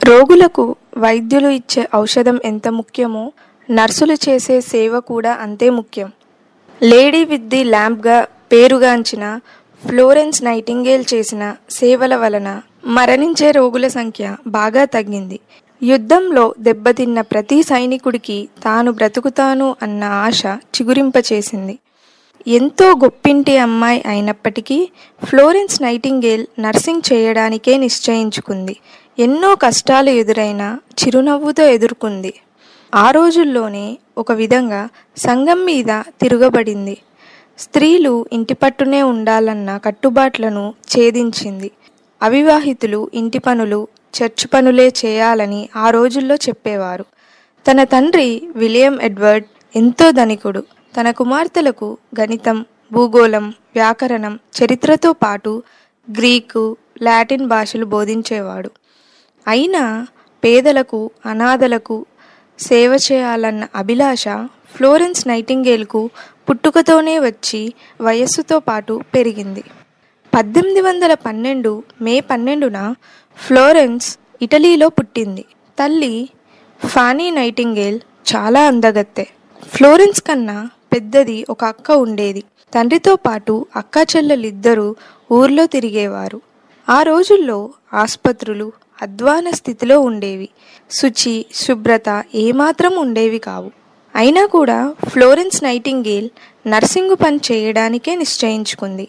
రోగులకు వైద్యులు ఇచ్చే ఔషధం ఎంత ముఖ్యమో నర్సులు చేసే సేవ కూడా అంతే ముఖ్యం లేడీ విత్ ది ల్యాంప్గా పేరుగాంచిన ఫ్లోరెన్స్ నైటింగేల్ చేసిన సేవల వలన మరణించే రోగుల సంఖ్య బాగా తగ్గింది యుద్ధంలో దెబ్బతిన్న ప్రతి సైనికుడికి తాను బ్రతుకుతాను అన్న ఆశ చిగురింపచేసింది ఎంతో గొప్పింటి అమ్మాయి అయినప్పటికీ ఫ్లోరెన్స్ నైటింగేల్ నర్సింగ్ చేయడానికే నిశ్చయించుకుంది ఎన్నో కష్టాలు ఎదురైనా చిరునవ్వుతో ఎదుర్కొంది ఆ రోజుల్లోనే ఒక విధంగా సంఘం మీద తిరగబడింది స్త్రీలు ఇంటి పట్టునే ఉండాలన్న కట్టుబాట్లను ఛేదించింది అవివాహితులు ఇంటి పనులు చర్చ్ పనులే చేయాలని ఆ రోజుల్లో చెప్పేవారు తన తండ్రి విలియం ఎడ్వర్డ్ ఎంతో ధనికుడు తన కుమార్తెలకు గణితం భూగోళం వ్యాకరణం చరిత్రతో పాటు గ్రీకు లాటిన్ భాషలు బోధించేవాడు అయినా పేదలకు అనాథలకు సేవ చేయాలన్న అభిలాష ఫ్లోరెన్స్ నైటింగేల్కు పుట్టుకతోనే వచ్చి వయస్సుతో పాటు పెరిగింది పద్దెనిమిది వందల పన్నెండు మే పన్నెండున ఫ్లోరెన్స్ ఇటలీలో పుట్టింది తల్లి ఫానీ నైటింగేల్ చాలా అందగత్తె ఫ్లోరెన్స్ కన్నా పెద్దది ఒక అక్క ఉండేది తండ్రితో పాటు అక్క చెల్లెలిద్దరూ ఊర్లో తిరిగేవారు ఆ రోజుల్లో ఆసుపత్రులు అధ్వాన స్థితిలో ఉండేవి శుచి శుభ్రత ఏమాత్రం ఉండేవి కావు అయినా కూడా ఫ్లోరెన్స్ నైటింగేల్ నర్సింగ్ పని చేయడానికే నిశ్చయించుకుంది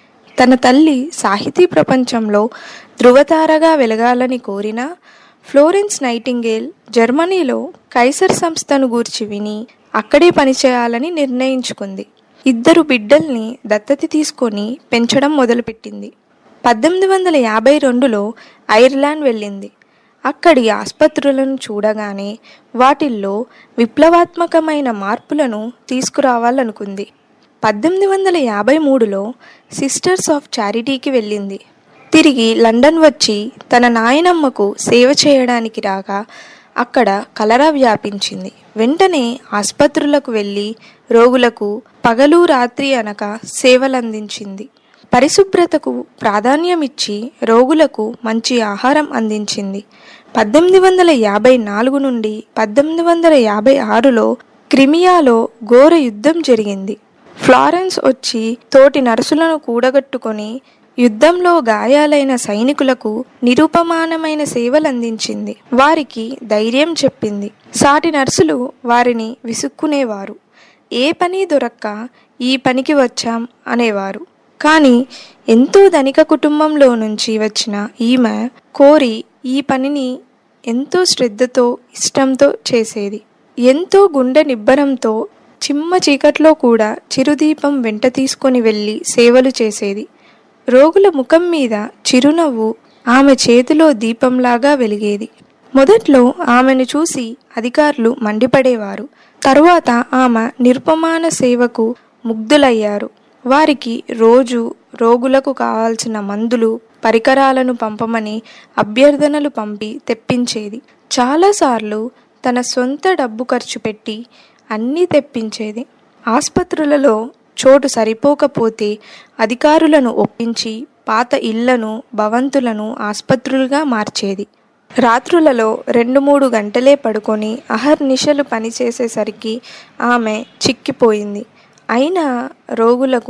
తన తల్లి సాహితీ ప్రపంచంలో ధృవతారగా వెలగాలని కోరినా ఫ్లోరెన్స్ నైటింగేల్ జర్మనీలో కైసర్ సంస్థను గూర్చి విని అక్కడే పనిచేయాలని నిర్ణయించుకుంది ఇద్దరు బిడ్డల్ని దత్తత తీసుకొని పెంచడం మొదలుపెట్టింది పద్దెనిమిది వందల యాభై రెండులో ఐర్లాండ్ వెళ్ళింది అక్కడి ఆసుపత్రులను చూడగానే వాటిల్లో విప్లవాత్మకమైన మార్పులను తీసుకురావాలనుకుంది పద్దెనిమిది వందల యాభై మూడులో సిస్టర్స్ ఆఫ్ చారిటీకి వెళ్ళింది తిరిగి లండన్ వచ్చి తన నాయనమ్మకు సేవ చేయడానికి రాగా అక్కడ కలరా వ్యాపించింది వెంటనే ఆసుపత్రులకు వెళ్ళి రోగులకు పగలు రాత్రి అనక సేవలందించింది పరిశుభ్రతకు ప్రాధాన్యమిచ్చి రోగులకు మంచి ఆహారం అందించింది పద్దెనిమిది వందల యాభై నాలుగు నుండి పద్దెనిమిది వందల యాభై ఆరులో క్రిమియాలో ఘోర యుద్ధం జరిగింది ఫ్లారెన్స్ వచ్చి తోటి నర్సులను కూడగట్టుకొని యుద్ధంలో గాయాలైన సైనికులకు నిరుపమానమైన సేవలందించింది వారికి ధైర్యం చెప్పింది సాటి నర్సులు వారిని విసుక్కునేవారు ఏ పని దొరక్క ఈ పనికి వచ్చాం అనేవారు కానీ ఎంతో ధనిక కుటుంబంలో నుంచి వచ్చిన ఈమె కోరి ఈ పనిని ఎంతో శ్రద్ధతో ఇష్టంతో చేసేది ఎంతో గుండె నిబ్బరంతో చిమ్మ చీకట్లో కూడా చిరుదీపం వెంట తీసుకొని వెళ్ళి సేవలు చేసేది రోగుల ముఖం మీద చిరునవ్వు ఆమె చేతిలో దీపంలాగా వెలిగేది మొదట్లో ఆమెను చూసి అధికారులు మండిపడేవారు తరువాత ఆమె నిరుపమాన సేవకు ముగ్ధులయ్యారు వారికి రోజు రోగులకు కావాల్సిన మందులు పరికరాలను పంపమని అభ్యర్థనలు పంపి తెప్పించేది చాలాసార్లు తన సొంత డబ్బు ఖర్చు పెట్టి అన్నీ తెప్పించేది ఆసుపత్రులలో చోటు సరిపోకపోతే అధికారులను ఒప్పించి పాత ఇళ్లను భవంతులను ఆసుపత్రులుగా మార్చేది రాత్రులలో రెండు మూడు గంటలే పడుకొని అహర్నిశలు పనిచేసేసరికి ఆమె చిక్కిపోయింది అయినా రోగులకు